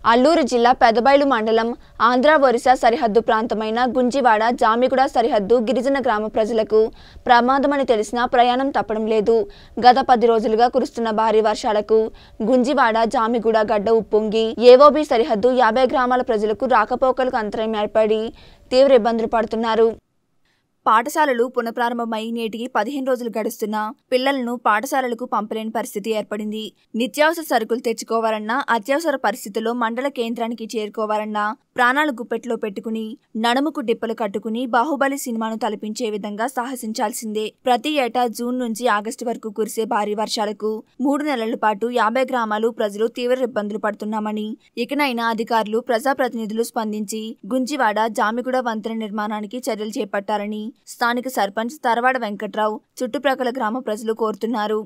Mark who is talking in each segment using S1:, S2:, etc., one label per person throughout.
S1: అల్లూరు జిల్లా పెదబైలు మండలం ఆంధ్ర ఒరిస్సా సరిహద్దు ప్రాంతమైన గుంజివాడ జామిగూడ సరిహద్దు గిరిజన గ్రామ ప్రజలకు ప్రమాదమని తెలిసినా ప్రయాణం తప్పడం లేదు గత పది రోజులుగా కురుస్తున్న భారీ వర్షాలకు గుంజివాడ జామిగూడ గడ్డ ఉప్పొంగి ఏవోబి సరిహద్దు యాభై గ్రామాల ప్రజలకు రాకపోకలకు అంతరాయం ఏర్పడి తీవ్ర ఇబ్బందులు పడుతున్నారు పాఠశాలలు పునఃప్రారంభమై నేటికి పదిహేను రోజులు గడుస్తున్నా పిల్లలను పాఠశాలలకు పంపలేని పరిస్థితి ఏర్పడింది నిత్యావసర సరుకులు తెచ్చుకోవాలన్నా అత్యవసర పరిస్థితుల్లో మండల కేంద్రానికి చేరుకోవాలన్నా ప్రాణాలు గుప్పెట్లో పెట్టుకుని నడుముకు డిప్పలు కట్టుకుని బాహుబలి సినిమాను తలపించే విధంగా సాహసించాల్సిందే ప్రతి ఏటా జూన్ నుంచి ఆగస్టు వరకు కురిసే భారీ వర్షాలకు మూడు నెలల పాటు యాభై గ్రామాలు ప్రజలు తీవ్ర ఇబ్బందులు పడుతున్నామని ఇకనైనా అధికారులు ప్రజాప్రతినిధులు స్పందించి గుంజివాడ జామిగూడ వంతెన నిర్మాణానికి చర్యలు చేపట్టాలని స్థానిక సర్పంచ్ తరవాడ వెంకట్రావు చుట్టుప్రక్కల గ్రామ ప్రజలు కోరుతున్నారు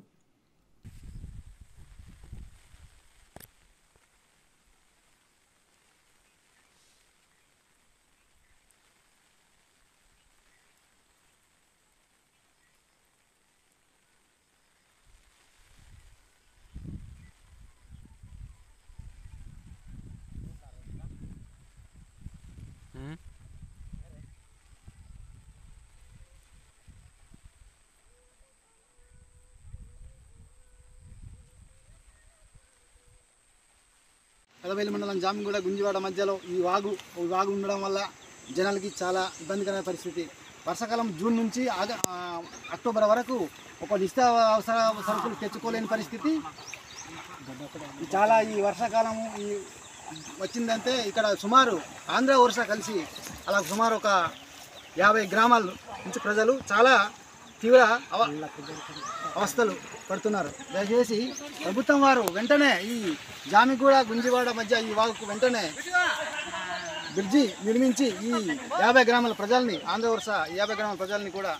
S2: పెదవేలి మండలం జామిగూడ గుంజివాడ మధ్యలో ఈ వాగు ఈ వాగు ఉండడం వల్ల జనాలకి చాలా ఇబ్బందికరమైన పరిస్థితి వర్షాకాలం జూన్ నుంచి ఆగ ఆ, అక్టోబర్ వరకు ఒక నిష్ట అవసర సరుకులు తెచ్చుకోలేని పరిస్థితి చాలా ఈ వర్షాకాలము ఈ వచ్చిందంటే ఇక్కడ సుమారు ఆంధ్ర ఒరిస్సా కలిసి అలా సుమారు ఒక యాభై గ్రామాల నుంచి ప్రజలు చాలా తీవ్ర అవ అవస్థలు పడుతున్నారు దయచేసి ప్రభుత్వం వారు వెంటనే ఈ జామిగూడ గుంజివాడ మధ్య ఈ వాగుకు వెంటనే బ్రిడ్జి నిర్మించి ఈ యాభై గ్రామాల ప్రజల్ని ఆంధ్ర వరుస యాభై గ్రామాల ప్రజల్ని కూడా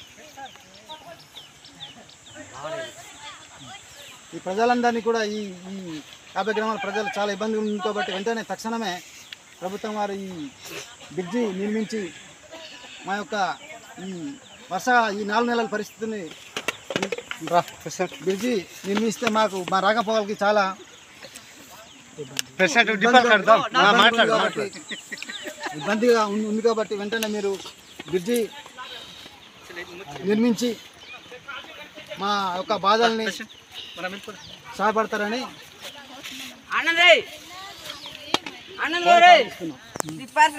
S2: ఈ ప్రజలందరినీ కూడా ఈ ఈ యాభై గ్రామాల ప్రజలు చాలా ఇబ్బంది ఉంది కాబట్టి వెంటనే తక్షణమే ప్రభుత్వం వారు ఈ బ్రిడ్జి నిర్మించి మా యొక్క ఈ వర్ష ఈ నాలుగు నెలల పరిస్థితిని బ్రిడ్జి నిర్మిస్తే మాకు మా రాకపోకలకి చాలా ఇబ్బంది ఉంది కాబట్టి ఇబ్బందిగా ఉంది ఉంది కాబట్టి వెంటనే మీరు బ్రిడ్జి నిర్మించి మా యొక్క బాధల్ని సహాయపడతారని
S3: ఆనంద్ రే ఆనంద్ రే